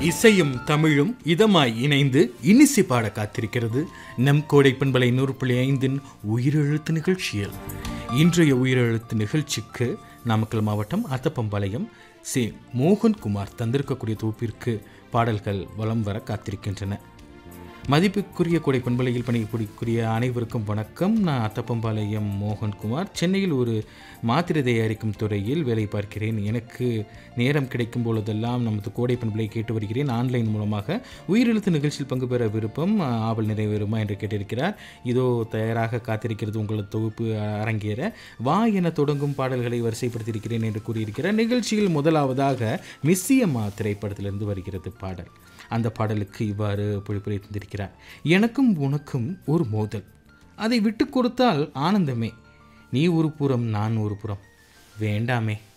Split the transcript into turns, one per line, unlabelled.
இசையும் தமிழும் இதமாய் இணைந்து இனிசி பாட காத்திருக்கிறது நம் கோடை பண்பலை நூறு புள்ளி ஐந்தின் உயிரெழுத்து நிகழ்ச்சியில் இன்றைய உயிரெழுத்து நிகழ்ச்சிக்கு நாமக்கல் மாவட்டம் அத்தப்பம்பாளையம் சி மோகன்குமார் தந்திருக்கக்கூடிய தொகுப்பிற்கு பாடல்கள் வலம் வர காத்திருக்கின்றன மதிப்புக்குரிய கொடை பண்பலையில் பணிபுரியக்கூடிய அனைவருக்கும் வணக்கம் நான் அத்தப்பம்பாளையம் மோகன்குமார் சென்னையில் ஒரு மாத்திரை தயாரிக்கும் துறையில் வேலை பார்க்கிறேன் எனக்கு நேரம் கிடைக்கும் பொழுதெல்லாம் நமது கோடை பண்பலை கேட்டு வருகிறேன் ஆன்லைன் மூலமாக உயிரெழுத்து நிகழ்ச்சியில் பங்கு பெற விருப்பம் ஆவல் நிறைவேறுமா என்று கேட்டிருக்கிறார் இதோ தயாராக காத்திருக்கிறது உங்களது தொகுப்பு அரங்கேற வா என தொடங்கும் பாடல்களை வரிசைப்படுத்தியிருக்கிறேன் என்று கூறியிருக்கிறார் நிகழ்ச்சியில் முதலாவதாக மிஸ்ஸியம்மா திரைப்படத்திலிருந்து வருகிறது பாடல் அந்த பாடலுக்கு இவ்வாறு பொழிப்புரை தந்திருக்கிறார் எனக்கும் உனக்கும் ஒரு மோதல் அதை விட்டு கொடுத்தால் ஆனந்தமே நீ ஒரு புறம் நான் ஒரு புறம் வேண்டாமே